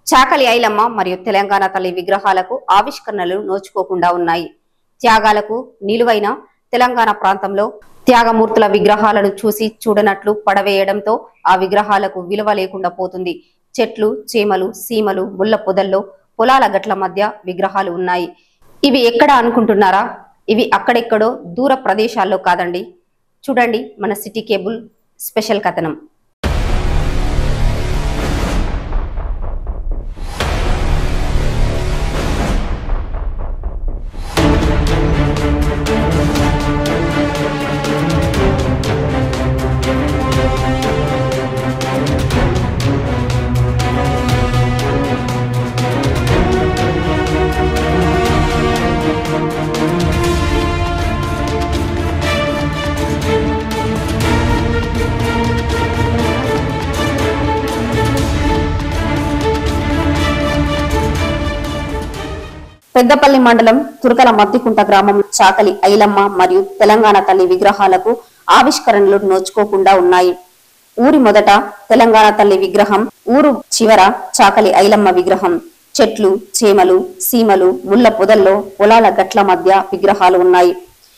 చాకలి ఐలమ్మ మరియు తెలంగాణ తల్లి విగ్రహాలకు ఆవిష్కరణలు నోచుకోకుండా ఉన్నాయి త్యాగాలకు నిలువైన తెలంగాణ ప్రాంతంలో త్యాగమూర్తుల విగ్రహాలను చూసి చూడనట్లు పడవేయడంతో ఆ విగ్రహాలకు విలువ లేకుండా పోతుంది చెట్లు చేమలు సీమలు ముళ్ళ పొదల్లో పొలాల గట్ల మధ్య విగ్రహాలు ఉన్నాయి ఇవి ఎక్కడ అనుకుంటున్నారా ఇవి అక్కడెక్కడో దూర ప్రదేశాల్లో కాదండి చూడండి మన సిటీ కేబుల్ స్పెషల్ కథనం పెద్దపల్లి మండలం తురకల మద్దికుంట గ్రామం చాకలి ఐలమ్మ మరియు తెలంగాణ తల్లి విగ్రహాలకు ఆవిష్కరణలు నోచుకోకుండా ఉన్నాయి ఊరి మొదట తెలంగాణ తల్లి విగ్రహం ఊరు చివర చాకలి ఐలమ్మ విగ్రహం చెట్లు చేమలు సీమలు ముళ్ళ పొదల్లో పొలాల గట్ల మధ్య విగ్రహాలు ఉన్నాయి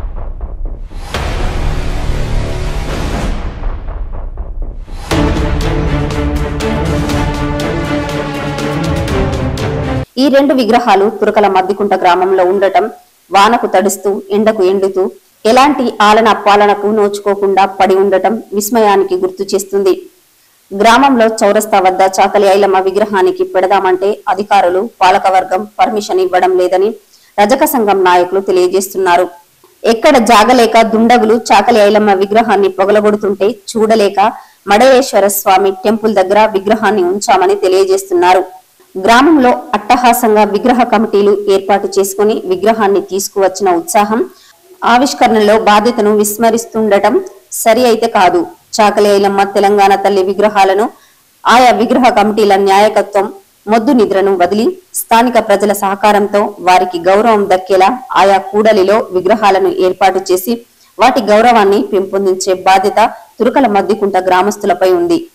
ఈ రెండు విగ్రహాలు తురకల మద్దికుంట గ్రామంలో ఉండటం వానకు తడుస్తూ ఎండకు ఎండుతూ ఎలాంటి ఆలన పాలనకు నోచుకోకుండా పడి ఉండటం విస్మయానికి గుర్తు చేస్తుంది గ్రామంలో చౌరస్తా వద్ద చాకలి ఐలమ్మ విగ్రహానికి పెడదామంటే అధికారులు పాలకవర్గం పర్మిషన్ ఇవ్వడం లేదని రజక సంఘం నాయకులు తెలియజేస్తున్నారు ఎక్కడ జాగలేక దుండగులు చాకలి ఐలమ్మ విగ్రహాన్ని పొగలగొడుతుంటే చూడలేక మడయేశ్వర స్వామి టెంపుల్ దగ్గర విగ్రహాన్ని ఉంచామని తెలియజేస్తున్నారు గ్రామంలో అట్టహాసంగా విగ్రహ కమిటీలు ఏర్పాటు చేసుకుని విగ్రహాన్ని తీసుకువచ్చిన ఉత్సాహం ఆవిష్కరణలో బాధ్యతను విస్మరిస్తుండటం సరి అయితే కాదు చాకలి ఐలమ్మ తెలంగాణ తల్లి విగ్రహాలను ఆయా విగ్రహ కమిటీల న్యాయకత్వం మొద్దు నిద్రను వదిలి స్థానిక ప్రజల సహకారంతో వారికి గౌరవం దక్కేలా ఆయా కూడలిలో విగ్రహాలను ఏర్పాటు చేసి వాటి గౌరవాన్ని పెంపొందించే బాధ్యత తురకల మద్దికుంట గ్రామస్తులపై ఉంది